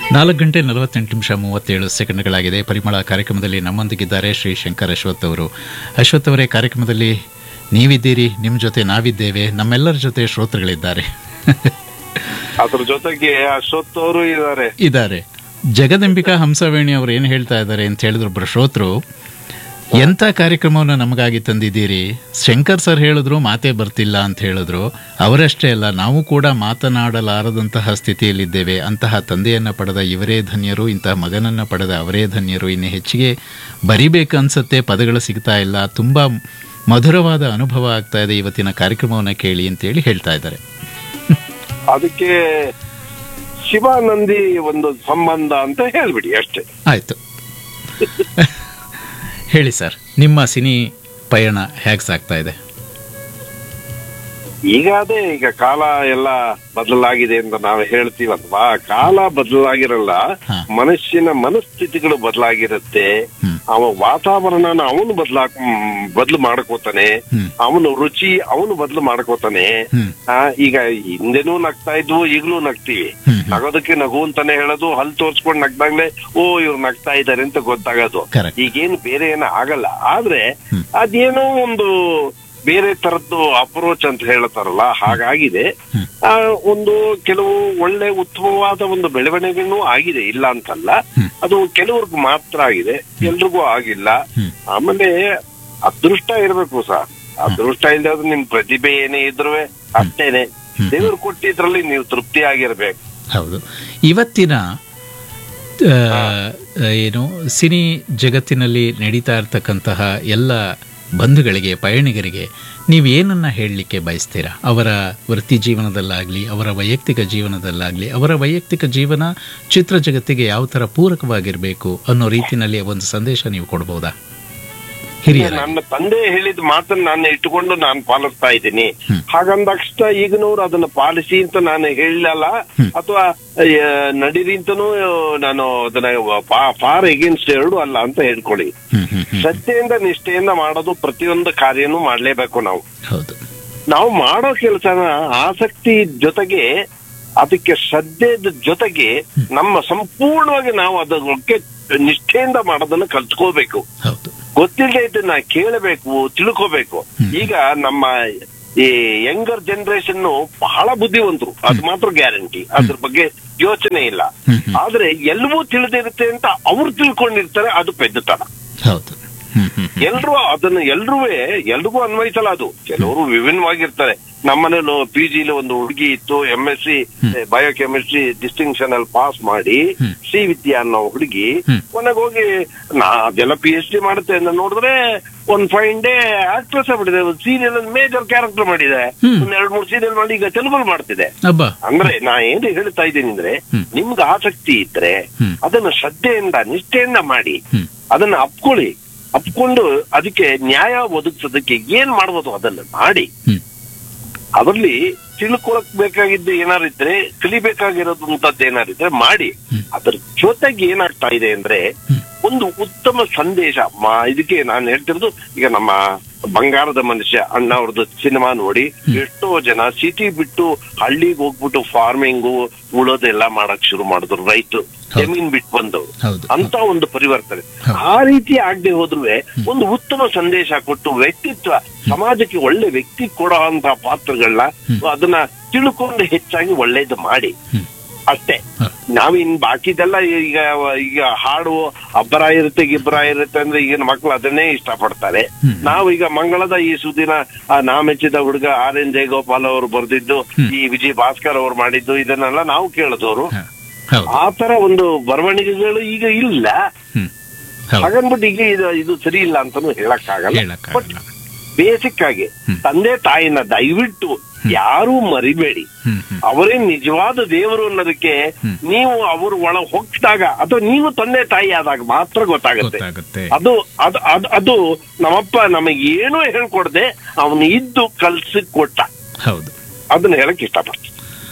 ನಾಲ್ಕು ಗಂಟೆ ನಲವತ್ತೆಂಟು ನಿಮಿಷ ಮೂವತ್ತೇಳು ಸೆಕೆಂಡ್ಗಳಾಗಿದೆ ಪರಿಮಳ ಕಾರ್ಯಕ್ರಮದಲ್ಲಿ ನಮ್ಮೊಂದಿಗಿದ್ದಾರೆ ಶ್ರೀ ಶಂಕರ್ ಅಶ್ವಥ್ ಅವರು ಅಶ್ವಥ್ ಅವರೇ ಕಾರ್ಯಕ್ರಮದಲ್ಲಿ ನೀವಿದ್ದೀರಿ ನಿಮ್ಮ ಜೊತೆ ನಾವಿದ್ದೇವೆ ನಮ್ಮೆಲ್ಲರ ಜೊತೆ ಶ್ರೋತೃಗಳಿದ್ದಾರೆ ಅದ್ರ ಜೊತೆಗೆ ಅಶ್ವಥ್ ಅವರು ಇದ್ದಾರೆ ಇದ್ದಾರೆ ಜಗದಂಬಿಕಾ ಹಂಸವೇಣಿ ಅವರು ಏನು ಹೇಳ್ತಾ ಇದ್ದಾರೆ ಅಂತ ಹೇಳಿದ್ರು ಒಬ್ರು ಶ್ರೋತೃ ಎಂಥ ಕಾರ್ಯಕ್ರಮವನ್ನು ನಮಗಾಗಿ ತಂದಿದ್ದೀರಿ ಶಂಕರ್ ಸರ್ ಹೇಳಿದ್ರು ಮಾತೇ ಬರ್ತಿಲ್ಲ ಅಂತ ಹೇಳಿದ್ರು ಅವರಷ್ಟೇ ಅಲ್ಲ ನಾವು ಕೂಡ ಮಾತನಾಡಲಾರದಂತಹ ಸ್ಥಿತಿಯಲ್ಲಿದ್ದೇವೆ ಅಂತಹ ತಂದೆಯನ್ನು ಪಡೆದ ಇವರೇ ಧನ್ಯರು ಇಂತಹ ಮಗನನ್ನು ಪಡೆದ ಅವರೇ ಧನ್ಯರು ಇನ್ನು ಹೆಚ್ಚಿಗೆ ಬರಿಬೇಕು ಅನ್ಸತ್ತೆ ಪದಗಳು ಸಿಗ್ತಾ ಇಲ್ಲ ತುಂಬ ಮಧುರವಾದ ಅನುಭವ ಆಗ್ತಾ ಇದೆ ಇವತ್ತಿನ ಕಾರ್ಯಕ್ರಮವನ್ನು ಕೇಳಿ ಅಂತೇಳಿ ಹೇಳ್ತಾ ಇದ್ದಾರೆ ಅದಕ್ಕೆ ಶಿವಾನಂದಿ ಒಂದು ಸಂಬಂಧ ಅಂತ ಹೇಳ್ಬಿಡಿ ಅಷ್ಟೇ ಆಯಿತು ಹೇಳಿ ಸರ್ ನಿಮ್ಮ ಸಿನಿ ಪಯಣ ಹೇಗೆ ಸಾಗ್ತಾ ಇದೆ ಈಗ ಅದೇ ಈಗ ಕಾಲ ಎಲ್ಲ ಬದಲಾಗಿದೆ ಅಂತ ನಾವು ಹೇಳ್ತೀವಲ್ವಾ ಕಾಲ ಬದಲಾಗಿರಲ್ಲ ಹಾ. ಮನುಷ್ಯನ ಮನಸ್ಥಿತಿಗಳು ಬದಲಾಗಿರುತ್ತೆ ಹ್ಮ್. ಅವ ವಾತಾವರಣನ ಅವನು ಬದಲಾ ಬದಲು ಮಾಡ್ಕೋತಾನೆ ಹ್ಮ್. ಅವನು ರುಚಿ ಅವನು ಬದಲು ಮಾಡ್ಕೋತಾನೆ ಹ್ಮ್. ಆ, ಈಗ ಹಿಂದೆನೂ ನಗ್ತಾ ಇದ್ವು ಈಗ್ಲೂ ನಗ್ತೀವಿ ಹ್ಮ್, ಹ್ಮ್. ನಗೋದಕ್ಕೆ ನಗು ಅಂತಾನೆ ಹೇಳೋದು ಹಲ್ ತೋರ್ಸ್ಕೊಂಡ್ ನಗ್ದಾಗ್ಲೇ ಓ ಇವ್ರು ನಗ್ತಾ ಇದಾರೆ ಅಂತ ಗೊತ್ತಾಗೋದು Correct. ಈಗೇನು ಬೇರೆ ಏನು ಆಗಲ್ಲ ಆದ್ರೆ ಹ್ಮ್. ಅದೇನೋ ಒಂದು ಬೇರೆ ತರದ್ದು ಅಪ್ರೋಚ್ ಅಂತ ಹೇಳ್ತಾರಲ್ಲ ಹಾಗಾಗಿದೆ ಹ್ಮ್. ಆ, ಒಂದು ಕೆಲವು ಒಳ್ಳೆ ಉತ್ತಮವಾದ ಒಂದು ಬೆಳವಣಿಗೆನೂ ಆಗಿದೆ ಇಲ್ಲ ಅಂತಲ್ಲ ಹ್ಮ್. ಅದು ಕೆಲವ್ರಿಗೆ ಮಾತ್ರ ಆಗಿದೆ ಎಲ್ರಿಗೂ ಆಗಿಲ್ಲ ಹ್ಮ್. ಆಮೇಲೆ ಅದೃಷ್ಟ ಇರ್ಬೇಕು ಸರ್ ಅದೃಷ್ಟ ಇಲ್ಲದ್ರೆ ನಿಮ್ ಪ್ರತಿಭೆ ಏನೇ ಇದ್ರು ಅಷ್ಟೇನೆ ಹ್ಮ್. ದೇವರು ಕೊಟ್ಟಿದ್ರಲ್ಲಿ ನೀವು ತೃಪ್ತಿ ಆಗಿರ್ಬೇಕು ಹೌದು ಇವತ್ತಿನ ಆ, ಏನು ಸಿನಿ ಜಗತ್ತಿನಲ್ಲಿ ನಡೀತಾ ಇರ್ತಕ್ಕಂತಹ ಎಲ್ಲ ಬಂಧುಗಳಿಗೆ ಪಯಣಿಗರಿಗೆ ನೀವು ಏನನ್ನ ಹೇಳಲಿಕ್ಕೆ ಬಯಸ್ತೀರಾ ಅವರ ವೃತ್ತಿ ಜೀವನದಲ್ಲಾಗಲಿ ಅವರ ವೈಯಕ್ತಿಕ ಜೀವನದಲ್ಲಾಗಲಿ ಅವರ ವೈಯಕ್ತಿಕ ಜೀವನ ಚಿತ್ರ ಜಗತ್ತಿಗೆ ಯಾವ ಥರ ಪೂರಕವಾಗಿರಬೇಕು ಅನ್ನೋ ರೀತಿಯಲ್ಲಿ ಒಂದು ಸಂದೇಶ ನೀವು ಕೊಡ್ಬೋದಾ ಹಿರಿಯರ ನನ್ನ ತಂದೆ ಹೇಳಿದ ಮಾತನ್ನ ನಾನು ಇಟ್ಟುಕೊಂಡು ನಾನು ಪಾಲಿಸ್ತಾ ಇದ್ದೀನಿ ಹ್ಮ್. ಹಾಗಂದಕ್ಷಣ ಈಗಿನವ್ರು ಅದನ್ನ ಪಾಲಿಸಿ ಅಂತ ನಾನು ಹೇಳಲ್ಲ ಅಥವಾ ನಡೀರಿ ಅಂತನೂ ನಾನು ಅದನ್ನ ಫಾರ್ ಎಗೇನ್ಸ್ಟ್ ಎರಡು ಅಲ್ಲ ಅಂತ ಹೇಳ್ಕೊಳ್ಳಿ ಹ್ಮ್ ಹ್ಮ್ ಹ್ಮ್ ಶ್ರದ್ಧೆಯಿಂದ ನಿಷ್ಠೆಯಿಂದ ಮಾಡೋದು ಪ್ರತಿಯೊಂದು ಕಾರ್ಯನೂ ಮಾಡ್ಲೇಬೇಕು ನಾವು ಹೌದು ನಾವು ಮಾಡೋ ಕೆಲಸನ ಆಸಕ್ತಿ ಜೊತೆಗೆ ಅದಕ್ಕೆ ಶ್ರದ್ಧೆದ ಜೊತೆಗೆ ನಮ್ಮ ಸಂಪೂರ್ಣವಾಗಿ ನಾವು ಅದರ ಬಗ್ಗೆ ನಿಷ್ಠೆಯಿಂದ ಮಾಡೋದನ್ನ ಕಲ್ತ್ಕೋಬೇಕು ಹೌದು ಗೊತ್ತಿಲ್ಲದೆ ಇದನ್ನ ಕೇಳಬೇಕು ತಿಳ್ಕೋಬೇಕು ಈಗ ನಮ್ಮ ಈ ಯಂಗರ್ ಜನರೇಷನ್ ಬಹಳ ಬುದ್ಧಿವಂತರು ಅದು ಮಾತ್ರ ಗ್ಯಾರಂಟಿ ಅದ್ರ ಬಗ್ಗೆ ಯೋಚನೆ ಇಲ್ಲ ಹ್ಮ್ ಹ್ಮ್ ಆದ್ರೆ ಎಲ್ಲವೂ ತಿಳಿದಿರುತ್ತೆ ಅಂತ ಅವ್ರು ತಿಳ್ಕೊಂಡಿರ್ತಾರೆ ಅದು ಪೆದ್ದತನ ಹೌದು ಹ್ಮ್ ಹ್ಮ್ ಹ್ಮ್ ಎಲ್ರು ಅದನ್ನ ಎಲ್ರೂ ಎಲ್ರಿಗೂ ಅನ್ವಯಿಸಲ್ಲ ಅದು ಕೆಲವರು ವಿಭಿನ್ನವಾಗಿರ್ತಾರೆ ನಮ್ಮನೇಲಿ ಪಿ ಜಿಲಿ ಒಂದು ಹುಡುಗಿ ಇತ್ತು M S C biochemistry distinction ಅಲ್ಲಿ ಪಾಸ್ ಮಾಡಿ ಹ್ಮ್. ಶ್ರೀ ವಿದ್ಯಾ ಅನ್ನೋ ಹುಡುಗಿ ಹ್ಮ್. ಕೊನೆಗೆ ಹೋಗಿ ನಾ ಅದೆಲ್ಲ ಪಿ ಎಚ್ ಡಿ ಮಾಡುತ್ತೆ ಅಂತ ನೋಡಿದ್ರೆ ಒಂದ್ ಫೈನ್ ಡೇ ಆಕ್ಟ್ರೆಸ್ ಆಗ್ಬಿಟ್ಟಿದೆ ಒಂದು ಸೀರಿಯಲ್ ಮೇಜರ್ ಕ್ಯಾರೆಕ್ಟರ್ ಮಾಡಿದೆ ಹ್ಮ್. ಒಂದ್ ಎರಡ್ ಮೂರು ಸೀರಿಯಲ್ ಮಾಡಿ ಈಗ ತೆಲುಗು ಮಾಡ್ತಿದೆ ಅಬ್ಬಾ ಅಂದ್ರೆ ನಾ ಏನು ಹೇಳ್ತಾ ಇದ್ದೀನಿ ಅಂದ್ರೆ ಹ್ಮ್. ನಿಮ್ಗೆ ಆಸಕ್ತಿ ಇದ್ರೆ ಹ್ಮ್. ಅದನ್ನ ಶ್ರದ್ಧೆಯಿಂದ ನಿಷ್ಠೆಯಿಂದ ಮಾಡಿ ಹ್ಮ್ ಅದನ್ನ ಅಪ್ಕೊಳ್ಳಿ ಅಪ್ಕೊಂಡು ಅದಕ್ಕೆ ನ್ಯಾಯ ಒದಗಿಸೋದಕ್ಕೆ ಏನ್ ಮಾಡ್ಬೋದು ಅದನ್ನ ಮಾಡಿ ಹ್ಮ್ ಅದರಲ್ಲಿ ತಿಳ್ಕೊಳಕ್ ಬೇಕಾಗಿದ್ದು ಏನಾರಿದ್ರೆ ಕಲಿಬೇಕಾಗಿರೋದಂತದ್ದು ಏನಾರಿದ್ರೆ ಮಾಡಿ ಹ್ಮ್. ಅದ್ರ ಜೊತೆಗೆ ಏನಾಗ್ತಾ ಇದೆ ಅಂದ್ರೆ ಹ್ಮ್. ಒಂದು ಉತ್ತಮ ಸಂದೇಶ ಮಾ- ಇದಕ್ಕೆ ನಾನು ಹೇಳ್ತಿರೋದು ಈಗ ನಮ್ಮ ಬಂಗಾರದ ಮನುಷ್ಯ ಅಣ್ಣ ಅವ್ರದ್ದು ಸಿನಿಮಾ ನೋಡಿ ಎಷ್ಟೋ ಜನ ಸಿಟಿ ಬಿಟ್ಟು ಹಳ್ಳಿಗೆ ಹೋಗ್ಬಿಟ್ಟು ಫಾರ್ಮಿಂಗು ಉಳೋದೆಲ್ಲ ಮಾಡಕ್ ಶುರು ಮಾಡಿದ್ರು ರೈತರು ಜಮೀನ್ ಬಿಟ್ಟು ಬಂದವರು ಹೌದು ಅಂತ ಒಂದು ಪರಿವರ್ತನೆ ಹೌದು. ಆ ರೀತಿ ಆಗದೆ ಹೋದ್ರು ಒಂದು ಉತ್ತಮ ಸಂದೇಶ ಕೊಟ್ಟು ವ್ಯಕ್ತಿತ್ವ ಸಮಾಜಕ್ಕೆ ಒಳ್ಳೆ ವ್ಯಕ್ತಿ ಕೊಡೋ ಅಂತ ಪಾತ್ರಗಳನ್ನ ಅದನ್ನ ತಿಳ್ಕೊಂಡು ಹೆಚ್ಚಾಗಿ ಒಳ್ಳೇದು ಮಾಡಿ ಹ್ಮ್. ಅಷ್ಟೇ ಹ. ನಾವಿನ್ ಬಾಕಿದೆಲ್ಲ ಈಗ ಈಗ ಹಾಡು ಅಬ್ಬರ ಇರುತ್ತೆ ಗಿಬ್ಬರ ಇರುತ್ತೆ ಅಂದ್ರೆ ಈಗಿನ ಮಕ್ಕಳು ಅದನ್ನೇ ಇಷ್ಟಪಡ್ತಾರೆ ಹ್ಮ್. ನಾವು ಈಗ ಮಂಗಳದ ಈ ಸುದಿನ ಆ ನಾ ಮೆಚ್ಚಿದ ಹುಡುಗ ಆರ್ ಎನ್ ಜಯಗೋಪಾಲ್ ಅವರು ಬರೆದಿದ್ದು ಈ ವಿಜಯ್ ಭಾಸ್ಕರ್ ಅವರು ಮಾಡಿದ್ದು ಇದನ್ನೆಲ್ಲ ನಾವು ಕೇಳಿದವರು ಹ. ಹೌದು ಆ ತರ ಒಂದು ಬರವಣಿಗೆಗಳು ಈಗ ಇಲ್ಲ ಹ್ಮ್ ಹೌದು ಹಾಗನ್ಬಿಟ್ಟು ಈಗ ಇದು ಇದು ಸರಿ ಇಲ್ಲ ಅಂತಾನು ಹೇಳಕ್ಕಾಗಲ್ಲ ಬಟ್ ಹೇಳಕ್ಕಾಗಲ್ಲ ಬೇಸಿಕ್ ಆಗಿ ತಂದೆ ತಾಯಿನ ದಯವಿಟ್ಟು ಯಾರೂ ಮರಿಬೇಡಿ ಹ್ಮ್ ಹ್ಮ್ ಅವರೇ ನಿಜವಾದ ದೇವರು ಅನ್ನೋದಕ್ಕೆ ನೀವು ಅವರು ಒಳ ಹೋಗ್ದಾಗ ಅಥವಾ ನೀವು ತಂದೆ ತಾಯಿ ಆದಾಗ ಮಾತ್ರ ಗೊತ್ತಾಗುತ್ತೆ ಗೊತ್ತಾಗುತ್ತೆ ಅದು ಅದು ಅದು ಅದು ನಮ್ಮಪ್ಪ ನಮಗೆ ಏನೂ ಹೇಳ್ಕೊಡ್ದೆ ಅವನು ಇದ್ದು ಕಲ್ಸಿ ಕೊಟ್ಟ ಹೌದು ಅದನ್ನ ಹೇಳಕ್ ಇಷ್ಟಪಡ್ತೀನಿ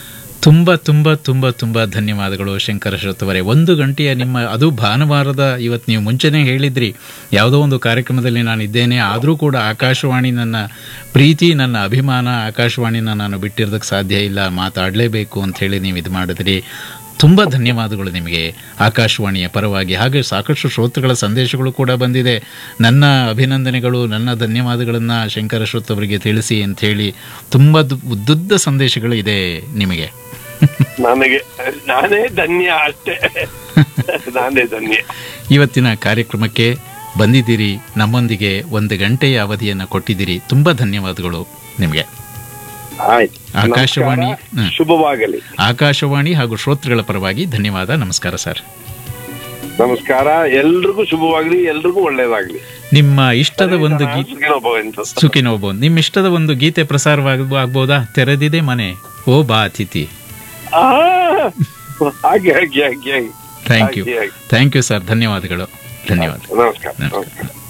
ತುಂಬ ತುಂಬ ತುಂಬ ತುಂಬ ಧನ್ಯವಾದಗಳು ಶಂಕರ ಅವರೇ ಒಂದು ಗಂಟೆಯ ನಿಮ್ಮ ಅದು ಭಾನುವಾರದ ಇವತ್ತು ನೀವು ಮುಂಚೆನೇ ಹೇಳಿದ್ರಿ ಯಾವುದೋ ಒಂದು ಕಾರ್ಯಕ್ರಮದಲ್ಲಿ ನಾನು ಇದ್ದೇನೆ ಆದರೂ ಕೂಡ ಆಕಾಶವಾಣಿ ನನ್ನ ಪ್ರೀತಿ ನನ್ನ ಅಭಿಮಾನ ಆಕಾಶವಾಣಿನ ನಾನು ಬಿಟ್ಟಿರೋದಕ್ಕೆ ಸಾಧ್ಯ ಇಲ್ಲ ಮಾತಾಡಲೇಬೇಕು ಅಂತ ಹೇಳಿ ನೀವು ಇದು ಮಾಡಿದ್ರಿ ತುಂಬ ಧನ್ಯವಾದಗಳು ನಿಮಗೆ ಆಕಾಶವಾಣಿಯ ಪರವಾಗಿ ಹಾಗೆ ಸಾಕಷ್ಟು ಶ್ರೋತೃಗಳ ಸಂದೇಶಗಳು ಕೂಡ ಬಂದಿದೆ ನನ್ನ ಅಭಿನಂದನೆಗಳು ನನ್ನ ಧನ್ಯವಾದಗಳನ್ನು ಶಂಕರ ಶ್ರೋತ್ ಅವರಿಗೆ ತಿಳಿಸಿ ಅಂತ ಹೇಳಿ ತುಂಬ ದು- ಉದ್ದುದ್ದ ಸಂದೇಶಗಳು ಇದೆ ನಿಮಗೆ ನನಗೆ ನಾನೇ ಧನ್ಯ ಅಷ್ಟೇ ನಾನೇ ಧನ್ಯ ಇವತ್ತಿನ ಕಾರ್ಯಕ್ರಮಕ್ಕೆ ಬಂದಿದ್ದೀರಿ ನಮ್ಮೊಂದಿಗೆ ಒಂದು ಗಂಟೆಯ ಅವಧಿಯನ್ನು ಕೊಟ್ಟಿದ್ದೀರಿ ತುಂಬ ಧನ್ಯವಾದಗಳು ನಿಮಗೆ ಆಯ್ತು ಆಕಾಶವಾಣಿ, ನಮಸ್ಕಾರ. ಹ್ಮ್. ಶುಭವಾಗಲಿ ಆಕಾಶವಾಣಿ ಹಾಗೂ ಶ್ರೋತೃಗಳ ಪರವಾಗಿ ಧನ್ಯವಾದ ನಮಸ್ಕಾರ ಸರ್ ನಮಸ್ಕಾರ ಎಲ್ರಿಗೂ ಶುಭವಾಗ್ಲಿ ಎಲ್ರಿಗೂ ಒಳ್ಳೇದಾಗ್ಲಿ ನಿಮ್ಮ ಇಷ್ಟದ ಒಂದು ಗೀತೆ ಸುಖಿನೋ ಭವಂತು. ಸುಖಿನೋಬೋದು ನಿಮ್ಮ ಇಷ್ಟದ ಒಂದು ಗೀತೆ ಪ್ರಸಾರವಾಗ ಆಗ್ಬೋದಾ ತೆರೆದಿದೆ ಮನೆ ಓ ಬಾ ಅತಿಥಿ ಆ, ಹಾಗೆ ಹಾಗೆ ಹಾಗೆ ಹಾಗೆ ಥ್ಯಾಂಕ್ ಯು ಹಾಗೆ, ಹಾಗೆ. ಥ್ಯಾಂಕ್ ಯು ಸರ್ ಧನ್ಯವಾದಗಳು ಧನ್ಯವಾದ ನಮಸ್ಕಾರ ನಮಸ್ಕಾರ